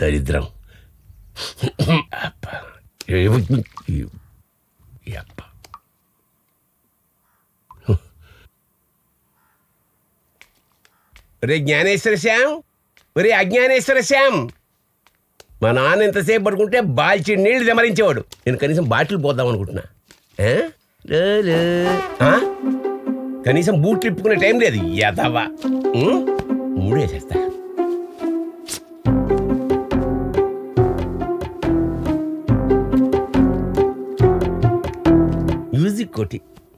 దరిద్రం అబ్బా. ఏ- ఈ అబ్బా. ఒరే జ్ఞానేశ్వర శ్యామ్ ఒరే అజ్ఞానేశ్వర శ్యామ్ మా నాన్న ఎంతసేపు పడుకుంటే బాల్చి నీళ్లు దమరించేవాడు నేను కనీసం బాటిల్ పోద్దాం అనుకుంటున్నా ఆ? లే, లే. ఆ? కనీసం బూట్లు ఇప్పుకునే టైం లేదు యదవా ఉం? మూడేసేస్తా మ్యూజిక్ కొట్టి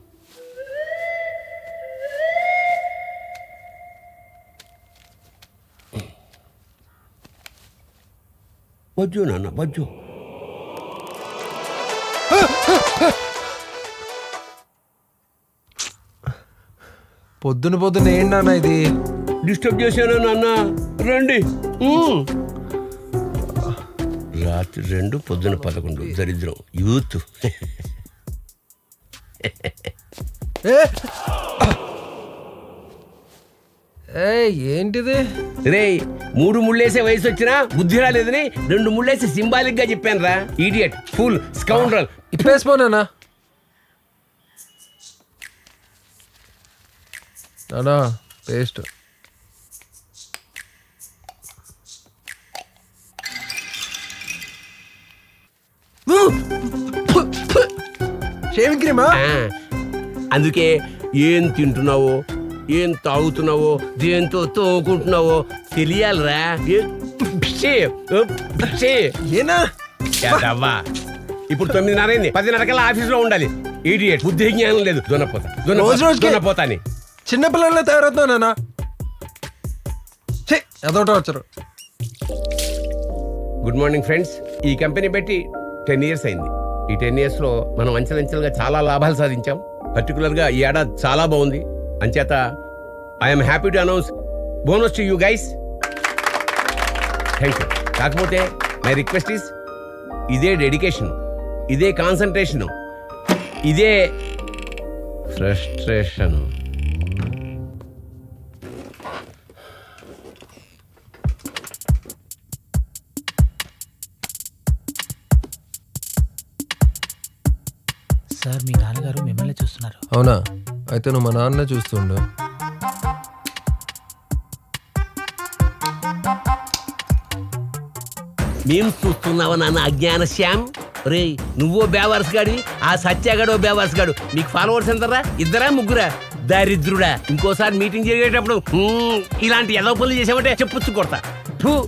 వజ్జు నాన్న వజ్జు పొద్దున పొద్దున ఏంటన్నా ఇది డిస్టర్బ్ చేశాను నాన్న రండి ఉమ్. రాత్రి రెండు పొద్దున పదకొండు దరిద్రం యూత్ ఏ! ఏ ఏంటిది రే మూడు ముళ్ళేసే వయసు వచ్చినా బుద్ధి రాలేదని రెండు ముళ్ళేసి సింబాలిక్ గా చెప్పాను రా ఈడియట్ ఫుల్ స్కౌండ్రల్ ఇప్పేసిపోనా నానా పేస్ట్ షేవింగ్ క్రీమా అందుకే ఏం తింటున్నావో ఏం తాగుతున్నావో దేంతో తోకుంటున్నావో తెలియాలిరా ఏ- పిచ్చే, ఓ పిచ్చే. ఏనా యాదవ్వా. ఇప్పుడు తొమ్మిదిన్నర అయింది పదిన్నర కల్లా ఆఫీసులో ఉండాలి ఈడియట్ బుద్ధి జ్ఞానం లేదు దున్నపోతా రోజు రోజుకి- దున్నపోతా అని చిన్నపిల్లలే తయారవుతున్నా నాన్న ఛీ అదొకటి వచ్చారు గుడ్ మార్నింగ్ ఫ్రెండ్స్ ఈ కంపెనీ పెట్టి టెన్ ఇయర్స్ అయింది ఈ టెన్ ఇయర్స్ లో మనం అంచెలంచెలుగా చాలా లాభాలు సాధించాం పర్టికులర్ గా ఈ ఏడాది చాలా బాగుంది అంచేత I'm happy to announce bonus to you guys thank you కాకపోతే మై రిక్వెస్ట్ ఇస్ ఇదే డెడికేషన్ ఇదే కాన్సన్ట్రేషన్ ఇదే ఫ్రస్ట్రేషన్ సార్ మీ నాన్నగారు మిమ్మల్ని చూస్తున్నారు అవునా అయితే నువ్వు మా నాన్న చూస్తుండు మేము చూస్తున్నావా నాన్న అజ్ఞాన శ్యామ్ రే నువ్వో బేవర్స్ గాడి ఆ సత్యాగాడో బేవర్స్ గాడు నీకు ఫాలోవర్స్ ఎంతరా ఇద్దరా ముగ్గురా దరిద్రుడా ఇంకోసారి మీటింగ్ జరిగేటప్పుడు "హ్మ్, ఇలాంటి ఎదో పనులు చేసామంటే చెప్పుచ్చు కొడతా ఫు,